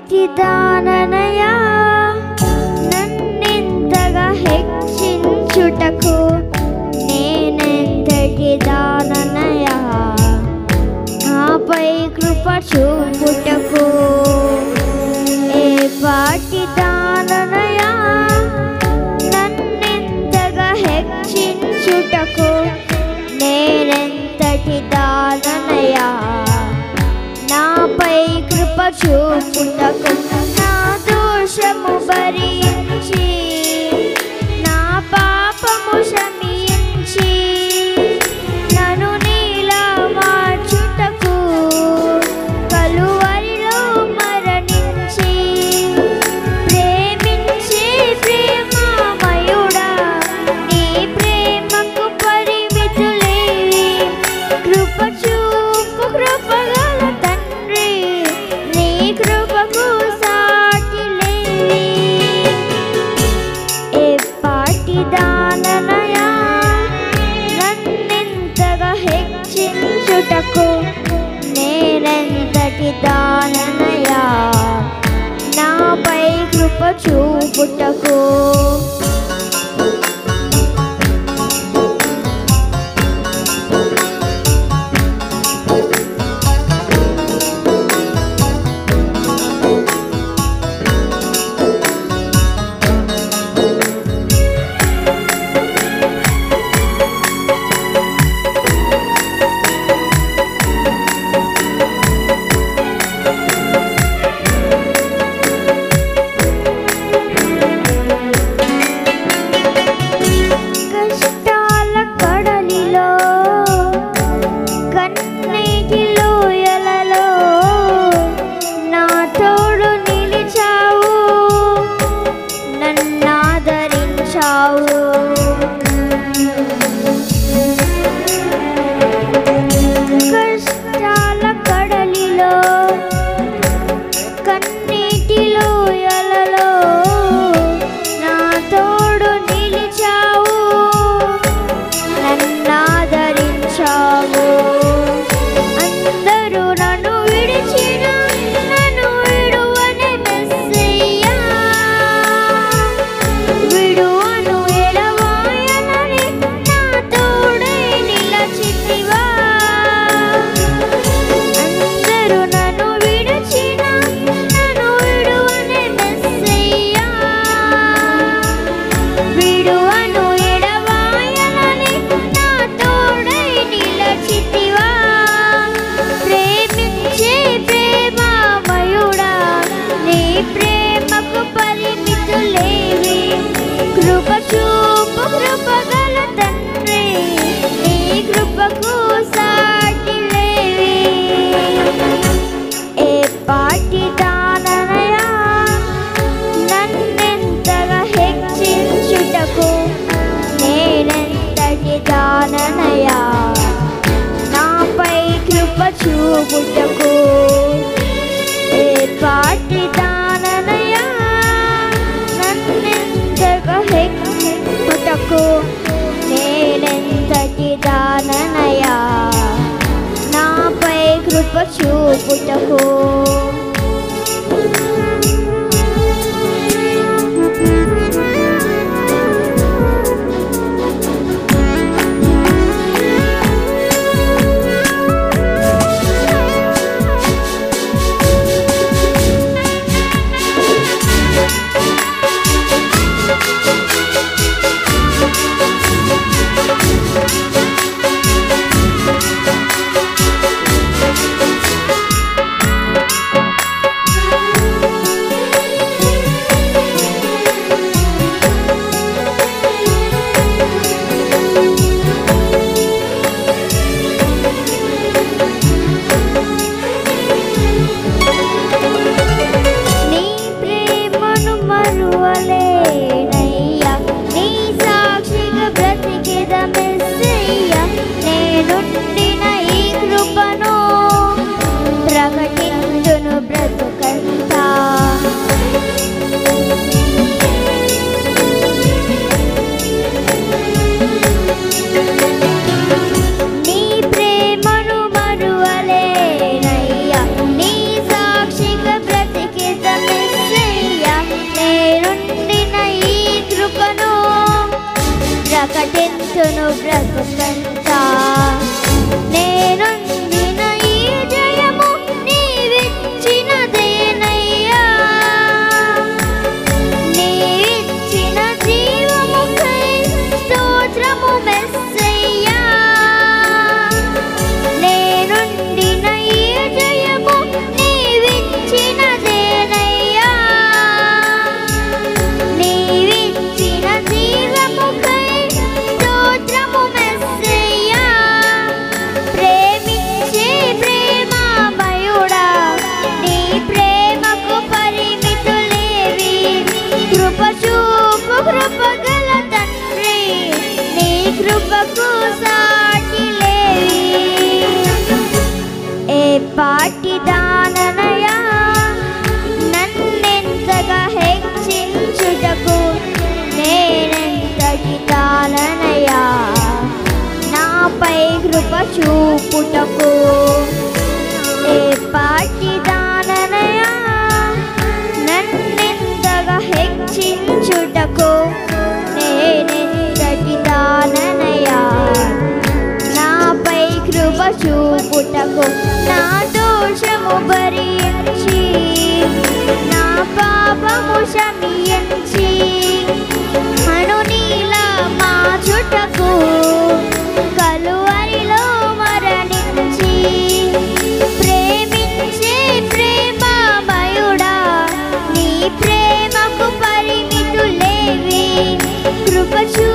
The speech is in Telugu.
పాటిదాననయా నన్నెంతగా హెచ్చించుటకు నేనెంతటి దాననయా నాపై కృప చూపుటకు ఏ పాటి దాననయా నన్నెంతగా హెచ్చించుటకు నేనెంతటి దాననయా నాపై కృప చూపుటకు నా దోషము భరించి నా పాపము క్షమించి నన్ను నీలా మార్చుటకు కలువరిలో మరణించి ప్రేమించే ప్రేమమయుడా నీ ప్రేమకు పరిమితులేవి కృప చూపు కృపగల తండ్రి నీ కృపకు సాటి లేవి ఏ పాటి దాననయా నన్నెంతగా హెచ్చించుటకు నేనెంతటి దాననయా నాపై కృప చూపుటకు కష్టాల కడలిలో కన్నీటిలో ఎలలో నా తోడు నిలిచావు నన్నాదరించావు కష్టాల కడలిలో కన్నీటిలో ఎలలో నా తోడు నిలిచావు నన్నాదరించావు అందరూ నన్ను విడిచిన నన్ను విడువని మెస్సయ్యా విడువను ఎడవాయనని నా తోడై నిలచితివా అందరూ నన్ను విడిచిన నన్ను విడువని మెస్సయ్యా విడువను ఎడవాయనని నా తోడై నిలచితివా ప్రేమించే ప్రేమమయుడా నీ ప్రేమకు పరిమితులేవి కృప చూపు కృపగల తండ్రి నీ కృపకు సాటి లేవి ఏ పాటి దాననయా నన్నెంతగా హెచ్చించుటకు నేనెంతటి దాననయా నాపై కృప చూపుటకు ఏ పాటి దాననయా నన్నెంతగా హెచ్చుటకు నేనెంతటి దాననయా నాపై కృప చూపుటకు కీర్తింతును బ్రతుకంతా నేనొందిన ఈ జయము నీవిచ్చినదేనయ్యా నీవిచ్చిన జీవముకై స్తోత్రము మెస్సయ్యా నేనుండిన ఈ జయము నీవిచ్చినదేనయ్యా నీవిచ్చిన జీవముకై స్తోత్రము మెస్సయ్యా ప్రేమించే ప్రేమామయుడా నీ ప్రేమకు పరిమితులేవి కృప చూపు కృపగల తండ్రి నీ కృపకు సాటి లేవి ఏ పాటి దాననయా నన్నెంతగా హెచ్చించుటకు నేనెంతటి దాననయా నాపై కృప చూపుటకు ఏ పాటి దాననయా నన్నెంతగా హెచ్చించుటకు నేనెంతటి దాననయా నాపై కృప చూపుటకు నా దోషము భరించి నా పాపము శమించి హనునీలా మాచుటకు కలువరిలో మరణించి ప్రేమించే ప్రేమమయుడా నీ ప్రేమకు పరిమితులేవి కృప చూ